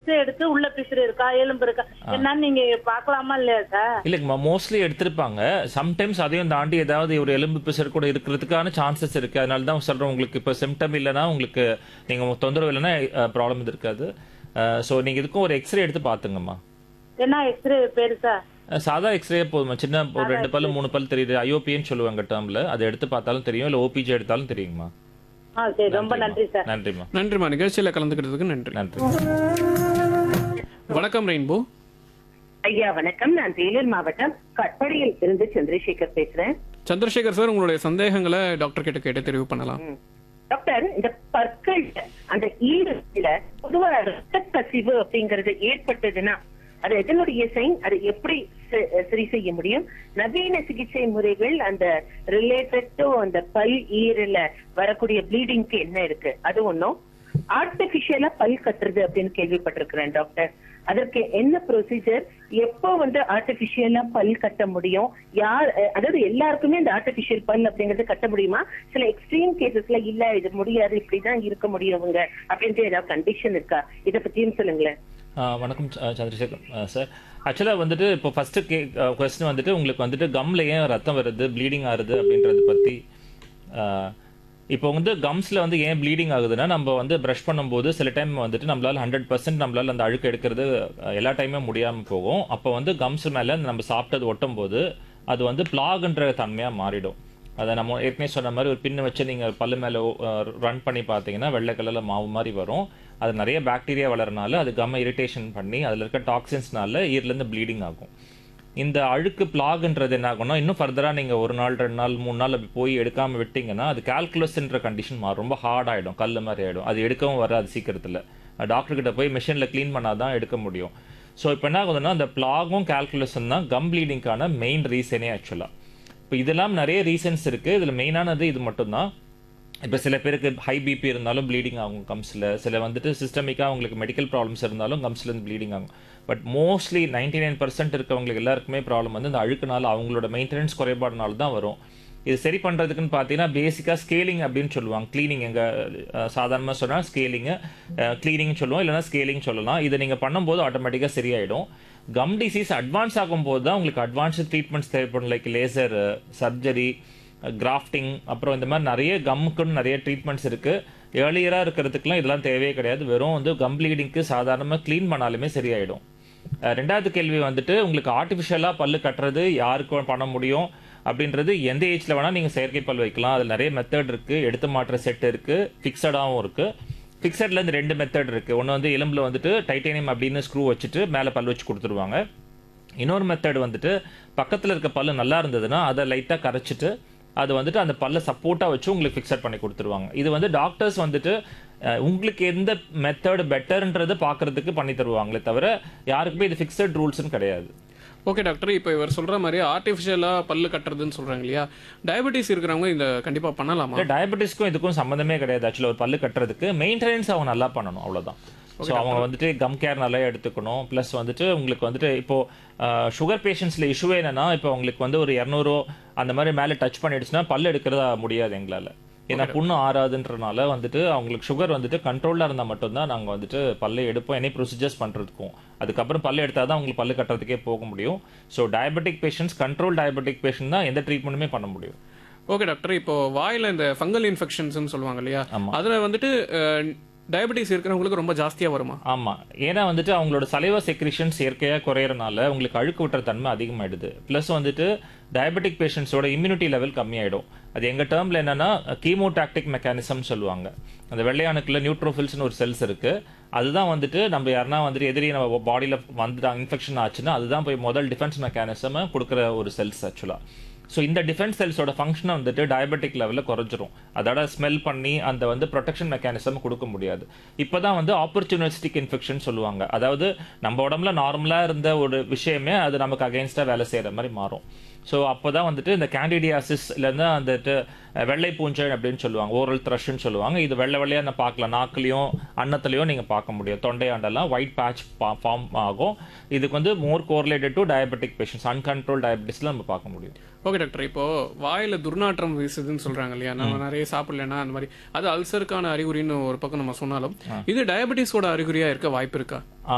X ray எடுத்து உள்ள பிசுறு இருக்கா எலும்பு இருக்கா என்னன்னு நீங்க பாக்கலாமா இல்லையா சார் இல்லைங்கம்மா மோஸ்ட்லி எடுத்திருப்பாங்க சம்டைம்ஸ் அதையும் தாண்டி ஏதாவது ஒரு எலும்பு பிசர் கூட இருக்கிறதுக்கான சான்சஸ் இருக்கு அதனால தான் சொல்றேன் உங்களுக்கு இப்போ சிம்டம் இல்லைன்னா உங்களுக்கு நீங்க தொந்தரவு இல்லைன்னா ப்ராப்ளம் இது இருக்காது ஸோ நீங்க இதுக்கும் ஒரு எக்ஸ்ரே எடுத்து பாத்துங்கம்மா என்ன எக்ஸ்ரே பேரு சார் அஹ் சாதா எக்ஸ்ரே போதுமா சின்ன ஒரு ரெண்டு பல்லு மூணு பல் தெரியுது ஐஓபின்னு சொல்லுவாங்க டேர்ம்ல அதை எடுத்து பார்த்தாலும் தெரியும் இல்லை ஓபிஜி எடுத்தாலும் தெரியுங்கம்மா ஆ சரி ரொம்ப நன்றி சார் நன்றிம்மா நன்றிம்மா நிகழ்ச்சியில் கலந்துக்கிறதுக்கு நன்றி நன்றி வணக்கம் ரெயின்போ ஐயா வணக்கம் நான் வேலூர் மாவட்டம் கட்படியில் இருந்து சந்திரசேகர் பேசுறேன் சந்திரசேகர் சார் உங்களுடைய சந்தேகங்களை டாக்டர் கிட்ட கேட்டு தெரிவு பண்ணலாம் டாக்டர் இந்த பற்கள் அந்த ஈரத்துல பொதுவா ரத்த கசிவு அப்படிங்கறது ஏற்பட்டதுன்னா அது எதனுடைய சைன் அதை எப்படி ச- சரி செய்ய முடியும் நவீன சிகிச்சை முறைகள் அந்த ரிலேட்டட் டு அந்த பல் ஈரல வரக்கூடிய ப்ளீடிங்க்கு என்ன இருக்கு அது ஒண்ணும் ஆர்டிபிஷியலா பல் கட்டுறது அப்படின்னு கேள்விப்பட்டிருக்கிறேன் டாக்டர் அதற்கு என்ன ப்ரொசீஜர் எப்போ வந்து ஆர்டிபிஷியலா பல் கட்ட முடியும் யார் அஹ், அதாவது எல்லாருக்குமே இந்த ஆர்டிபிஷியல் பல் அப்படிங்கறது கட்ட முடியுமா சில எக்ஸ்ட்ரீம் கேசஸ்ல இல்ல இது முடியாது இப்படிதான் இருக்க முடியவங்க அப்படின்ட்டு ஏதாவது கண்டிஷன் இருக்கா இத பத்தியும் சொல்லுங்களேன் ஆ, வணக்கம் ச- சந்திரசேகர் ஆ, சார் ஆக்சுவலாக வந்துட்டு இப்போ ஃபஸ்ட்டு கே கொஸ்டின் வந்துட்டு உங்களுக்கு வந்துட்டு கம்ல ஏன் ரத்தம் வருது ப்ளீடிங் ஆகுது அப்படின்றத பற்றி இப்போ வந்து கம்ஸில் வந்து ஏன் ப்ளீடிங் ஆகுதுன்னா நம்ம வந்து ப்ரஷ் பண்ணும்போது சில டைம் வந்துட்டு நம்மளால ஹண்ட்ரட் பர்சன்ட் நம்மளால அந்த அழுக்கு எடுக்கிறது அஹ், எல்லா டைமே முடியாமல் போகும் அப்போ வந்து கம்ஸ் மேலே நம்ம சாப்பிட்டது ஒட்டும் போது அது வந்து பிளாக்ன்ற தன்மையாக மாறிடும் அதை நம்ம ஏற்கனவே சொன்ன மாதிரி ஒரு பின்ன வச்சு நீங்கள் பல்லு மேலே ரன் பண்ணி பார்த்தீங்கன்னா வெள்ளை கலரில் மாவு மாதிரி வரும் அது நிறைய பாக்டீரியா வளரனால அது கம்ம இரிட்டேஷன் பண்ணி அதில் இருக்க டாக்ஸின்ஸ்னால ஈரலேருந்து ப்ளீடிங் ஆகும் இந்த அழுக்கு பிளாக்ன்றது என்ன ஆகும்னா இன்னும் ஃபர்தராக நீங்கள் ஒரு நாள் ரெண்டு நாள் மூணு நாள் அப்படி போய் எடுக்காமல் விட்டீங்கன்னா அது கால்குலஸ்ன்ற கண்டிஷன் மாறும் ரொம்ப ஹார்ட் ஆகிடும் கல் மாதிரி ஆகிடும் அது எடுக்கவும் வராது சீக்கிரத்தில் டாக்டர் கிட்ட போய் மிஷினில் க்ளீன் பண்ணாதான் எடுக்க முடியும் ஸோ இப்போ என்ன ஆகுதுன்னா அந்த பிளாகும் கால்குலஸும் தான் கம் ப்ளீடிங்கான மெயின் ரீசனே ஆக்சுவலாக இப்போ இதெல்லாம் நிறைய ரீசன்ஸ் இருக்குது இதில் மெயினானது இது மட்டும்தான் இப்போ சில பேருக்கு ஹை பிபி இருந்தாலும் ப்ளீடிங் ஆகும் கம்ஸில் சில வந்துட்டு சிஸ்டமிக்காக அவங்களுக்கு மெடிக்கல் ப்ராப்ளம்ஸ் இருந்தாலும் கம்ஸ்லேருந்து ப்ளீடிங் ஆகும் but mostly ninety nine percent இருக்கவங்களுக்கு எல்லாருக்குமே ப்ராப்ளம் வந்து இந்த அழுக்குனால அவங்களோட மெயின்டெனன்ஸ் குறைபாடுனால தான் வரும் இது சரி பண்ணுறதுக்குன்னு பார்த்தீங்கன்னா பேசிக்காக ஸ்கேலிங் அப்படின்னு சொல்லுவாங்க க்ளீனிங் எங்கள் சாதாரணமாக சொன்னால் ஸ்கேலிங்கு க்ளீனிங் சொல்லுவோம் இல்லைனா ஸ்கேலிங் சொல்லலாம் இதை நீங்கள் பண்ணும்போது ஆட்டோமேட்டிக்காக சரியாயிடும் கம் டிசீஸ் அட்வான்ஸ் ஆகும்போது தான் உங்களுக்கு அட்வான்ஸ்டு ட்ரீட்மெண்ட்ஸ் தேவைப்படும் லைக் லேசர் சர்ஜரி கிராஃப்டிங் அப்புறம் இந்த மாதிரி நிறைய கம்முக்குன்னு நிறைய ட்ரீட்மெண்ட்ஸ் இருக்குது ஏர்லியராக இருக்கிறதுக்குலாம் இதெல்லாம் தேவையே கிடையாது வெறும் வந்து கம் ப்ளீடிங்க்கு சாதாரணமாக க்ளீன் பண்ணாலுமே சரியாயிடும் அஹ் ரெண்டாவது கேள்வி வந்துட்டு உங்களுக்கு ஆர்டிஃபிஷியலாக பல்லு கட்டுறது யாருக்கு பண்ண முடியும் அப்படின்றது எந்த ஏஜ்ல வேணால் நீங்கள் செயற்கை பல் வைக்கலாம் அதில் நிறைய மெத்தட் இருக்குது எடுத்து மாற்ற செட் இருக்குது ஃபிக்ஸடாகவும் இருக்குது ஃபிக்ஸட்லேருந்து ரெண்டு மெத்தட் இருக்குது ஒன்று வந்து எலும்பில் வந்துட்டு டைட்டேனியம் அப்படின்னு ஸ்க்ரூ வச்சுட்டு மேலே பல் வச்சு கொடுத்துருவாங்க இன்னொரு மெத்தட் வந்துட்டு பக்கத்தில் இருக்க பல்லு நல்லா இருந்ததுன்னா அதை லைட்டாக கரைச்சிட்டு அது வந்துட்டு அந்த பல்லை சப்போர்ட்டாக வச்சு உங்களுக்கு ஃபிக்ஸட் பண்ணி கொடுத்துருவாங்க இது வந்து டாக்டர்ஸ் வந்துட்டு அஹ், உங்களுக்கு எந்த மெத்தட் பெட்டர்ன்றதை பார்க்கறதுக்கு பண்ணி தருவாங்களே தவிர யாருக்குமே இது ஃபிக்ஸட் ரூல்ஸ்னு கிடையாது ஓகே டாக்டர் இப்போ இவர் சொல்ற மாதிரி ஆர்டிஃபிஷியலாக பல்லு கட்டுறதுன்னு சொல்றாங்க இல்லையா டயபெட்டிஸ் இருக்கிறவங்க இந்த கண்டிப்பா பண்ணலாமா இல்லை டயபெட்டிஸ்க்கும் இதுக்கும் சம்மந்தமே கிடையாது ஆக்சுவலாக ஒரு பல்லு கட்டுறதுக்கு மெயின்டெனன்ஸ் அவங்க நல்லா பண்ணணும் அவ்வளவுதான் ஸோ அவங்க வந்துட்டு கம் கேர் நல்லா எடுத்துக்கணும் ப்ளஸ் வந்துட்டு உங்களுக்கு வந்துட்டு இப்போ சுகர் பேஷண்ட்ஸில் இஷ்யூ என்னன்னா இப்போ உங்களுக்கு வந்து ஒரு இரநூறு அந்த மாதிரி மேலே டச் பண்ணிடுச்சுன்னா பல்லு எடுக்கிறதா முடியாது எங்களால் ஏன்னா புண்ணு ஆறாதுன்றனால வந்துட்டு அவங்களுக்கு சுகர் வந்துட்டு கண்ட்ரோலாக இருந்தால் மட்டும்தான் நாங்கள் வந்துட்டு பல்லை எடுப்போம் எனி ப்ரொசீஜர்ஸ் பண்ணுறதுக்கும் அதுக்கப்புறம் பல்லு எடுத்தால் தான் உங்களுக்கு பல்லு கட்டுறதுக்கே போக முடியும் so diabetic patients control diabetic patient தான் எந்த ட்ரீட்மெண்ட்டுமே பண்ண முடியும் ஓகே டாக்டர் இப்போ வாயில இந்த ஃபங்கல் இன்ஃபெக்ஷன்ஸ்னு சொல்லுவாங்க இல்லையா ஆமா. அதுல வந்துட்டு டயபெட்டிஸ் இருக்கிறவங்களுக்கு ரொம்ப ஜாஸ்தியா வருமா ஆமா ஏன்னா வந்துட்டு அவங்களோட சலைவா செக்ரிஷன்ஸ் இயற்கையா குறையறனால உங்களுக்கு அழுக்கு விட்டுற தன்மை அதிகமாயிடுது ப்ளஸ் வந்துட்டு டயபெட்டிக் பேஷண்ட்ஸோட இம்யூனிட்டி லெவல் கம்மியாயிடும் அது எங்க டேர்ம்ல என்னன்னா கீமோடாக்டிக் மெக்கானிசம் சொல்லுவாங்க அந்த வெள்ளையானுக்குள்ள நியூட்ரோஃபில்ஸ்னு ஒரு செல்ஸ் இருக்கு அதுதான் வந்துட்டு நம்ம யாருன்னா வந்துட்டு எதிரி நம்ம பாடியில வந்து இன்ஃபெக்ஷன் ஆச்சுன்னா அதுதான் போய் முதல் டிஃபென்ஸ் மெக்கானிசம் கொடுக்குற ஒரு செல்ஸ் ஆக்சுவலா ஸோ இந்த டிஃபென்ஸ் செல்ஸோட ஃபங்க்ஷனை வந்துட்டு டயபெட்டிக் லெவலில் குறைஞ்சிரும் அதோட ஸ்மெல் பண்ணி அந்த வந்து ப்ரொடெக்ஷன் மெக்கானிசம் கொடுக்க முடியாது இப்போ தான் வந்து ஆப்பர்ச்சுனிஸ்டிக் இன்ஃபெக்ஷன் சொல்லுவாங்க அதாவது நம்ம உடம்புல நார்மலாக இருந்த ஒரு விஷயமே அது நமக்கு அகைன்ஸ்டாக வேலை செய்கிற மாதிரி மாறும் ஸோ அப்போ தான் வந்துட்டு இந்த கேண்டிடியாசிஸ்லேருந்து அந்த ட- வெள்ளை பூஞ்சை அப்படின்னு சொல்லுவாங்க ஓரல் த்ரஷ்ன்னு சொல்லுவாங்க இது வெள்ளை வெள்ளையாக நான் பார்க்கலாம் நாக்குலையும் அன்னத்துலையும் நீங்கள் பார்க்க முடியும் தொண்டையாண்டெல்லாம் ஒயிட் பேட்ச் ஃபார்ம் ஆகும் இதுக்கு வந்து more correlated to diabetic patients uncontrol டயபெட்டிஸில் நம்ம பார்க்க முடியும் ஓகே டாக்டர் இப்போ வாயில துர்நாற்றம் வீசுதுன்னு சொல்றாங்க இல்லையா நம்ம நிறைய சாப்பிடலன்னா அந்த மாதிரி அது அல்சருக்கான அறிகுறின்னு ஒரு பக்கம் நம்ம சொன்னாலும் இது டயபெட்டிஸோட அறிகுறியா இருக்க வாய்ப்பு இருக்கா